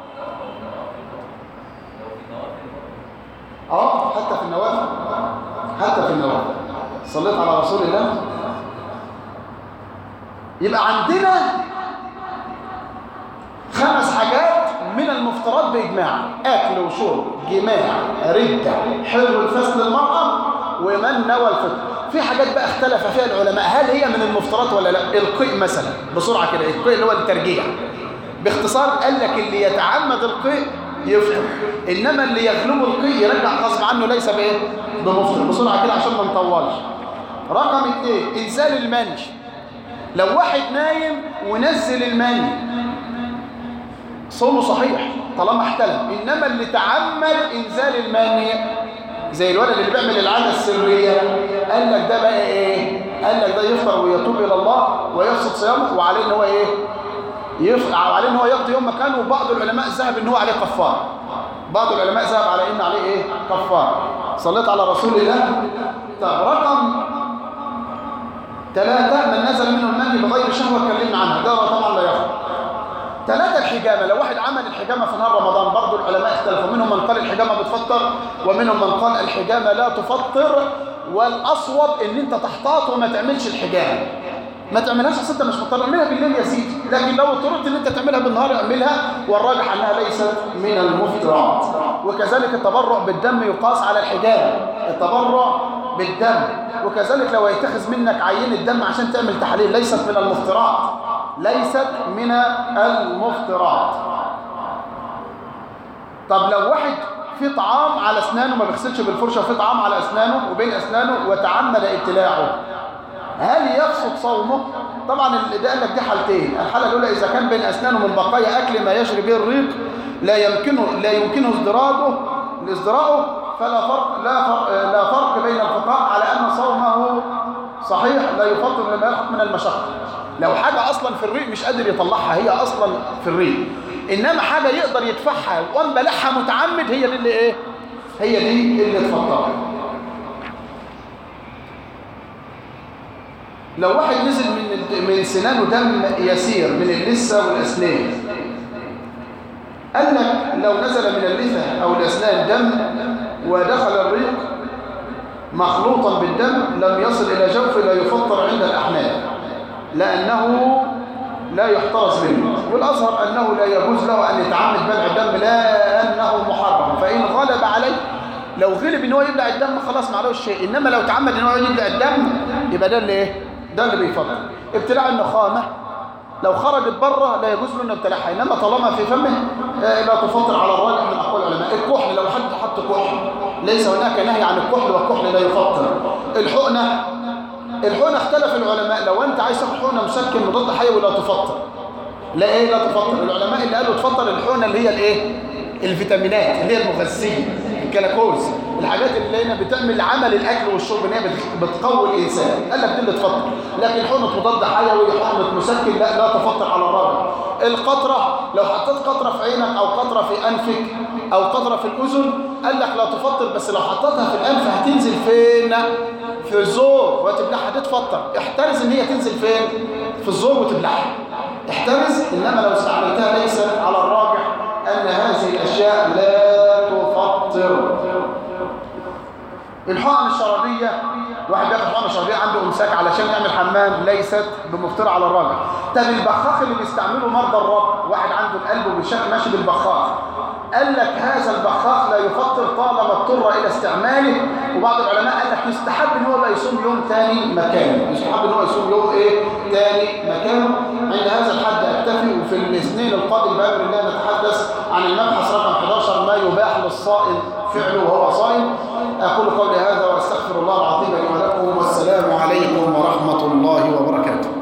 اه حتى في النوافل حتى في النوافل صليت على رسول الله يبقى عندنا خمس حاجات من المفترض بإجماع أكل وشرب جماع ردة حلو الفس للمرأة ومن نوى الفطر في حاجات بقى اختلف فيها العلماء هل هي من المفترض ولا لا القيء مثلا بسرعة كده القيء اللي هو الترجيع باختصار قال لك اللي يتعمد القيء يفطر إنما اللي يغلبه القيء يرجع غصب عنه ليس بإيه بمفطر بسرعة كده عشان ما نطولش رقم اثنين إنزال المني لو واحد نايم ونزل المني صومه صحيح طالما احتلم انما اللي تعمد انزال المانع زي الولد اللي بيعمل العاده السريه قال لك ده بقى ايه قال لك ده يفطر ويتوب الى الله ويفسد صيامه وعليه ان هو ايه يفطر عليه ان هو يقضي يوم مكانه وبعض العلماء ذهب ان هو عليه كفاره بعض العلماء ذهب على ان عليه ايه كفاره صليت على رسول الله طب رقم ثلاثة من نزل منه المني بغير شهوة اتكلمنا عنها ده طبعا لا يخرج ثلاثة الحجامة لو واحد عمل الحجامة في نهار رمضان برضو العلماء اختلفوا منهم من قال الحجامة بتفطر ومنهم من قال الحجامة لا تفطر والأصوب ان انت تحتاط وما تعملش الحجامة ما تعملهاش اصل انت مش مضطر اعملها بالليل يا سيدي لكن لو اضطررت ان انت تعملها بالنهار اعملها والراجح انها ليست من المفترات وكذلك التبرع بالدم يقاس على الحجامة التبرع بالدم وكذلك لو يتخذ منك عينة دم عشان تعمل تحاليل ليست من المفترات ليست من المفترات طب لو واحد في طعام على اسنانه ما بيغسلش بالفرشه وفي طعام على اسنانه وبين اسنانه وتعمد ابتلاعه هل يفسد صومه طبعا ده قال لك دي حالتين الحاله الاولى اذا كان بين اسنانه من بقايا اكل ما يجري به الريق لا يمكنه لا يمكنه ازدراده ازدراءه فلا فرق لا فرق لا فرق بين الفقهاء على ان صومه صحيح لا يفطر لما يلحق من المشقه لو حاجة أصلا في الريق مش قادر يطلعها هي أصلا في الريق إنما حاجة يقدر يدفعها وانبلعها متعمد هي دي اللي إيه هي دي اللي تفطر لو واحد نزل من من سنانه دم يسير من اللثة والأسنان قال لك لو نزل من اللثة أو الأسنان دم ودخل الريق مخلوطا بالدم لم يصل إلى جوفه لا يفطر عند الأحناف لأنه لا يحترز منه والأظهر أنه لا يجوز له أن يتعمد بلع الدم لا أنه محرم فإن غلب عليه لو غلب ان هو يبلع الدم خلاص معلوش شيء إنما لو تعمد ان هو يبلع الدم يبقى ده اللي إيه؟ ده اللي بيفضل ابتلاع النخامة لو خرجت بره لا يجوز له انه ابتلاعها انما طالما في فمه آه لا تفطر على الراجح من اقوال العلماء الكحل لو حد حط كحل ليس هناك نهي عن الكحل والكحل لا يفطر الحقنه الحقنه اختلف العلماء لو انت عايز تاخد حقنه مسكن مضاد حيوي لا تفطر لا ايه لا تفطر العلماء اللي قالوا تفطر الحقنه اللي هي الايه الفيتامينات اللي هي المغذيه الكلاكوز الحاجات اللي هنا بتعمل عمل الاكل والشرب ان هي بتقوي الانسان قال لك دي اللي تفطر لكن حقنه مضاد حيوي حقنه مسكن لا لا تفطر على الراجل القطره لو حطيت قطره في عينك او قطره في انفك او قطره في الاذن قال لك لا تفطر بس لو حطيتها في الانف هتنزل فين في الزور وتبلعها دي تفطر احترز ان هي تنزل فين في الزور وتبلعها احترز إنما لو استعملتها ليست على الراجح أن هذه الأشياء لا تفطر الحقن الشرابية واحد بياخد حقن شرابية عنده امساك علشان يعمل حمام ليست بمفطرة على الراجح طب البخاخ اللي بيستعمله مرضى الرب واحد عنده القلب وبيشك ماشي بالبخاخ قال لك هذا البخاخ لا يفطر طالما اضطر الى استعماله وبعض العلماء قال لك يستحب ان هو بقى يصوم يوم تاني مكانه يستحب ان هو يصوم يوم ايه تاني مكانه عند هذا الحد اكتفي وفي الاثنين القادم بامر الله نتحدث عن المبحث رقم 11 ما يباح للصائم فعله وهو صائم اقول قولي هذا واستغفر الله العظيم لي ولكم والسلام عليكم ورحمه الله وبركاته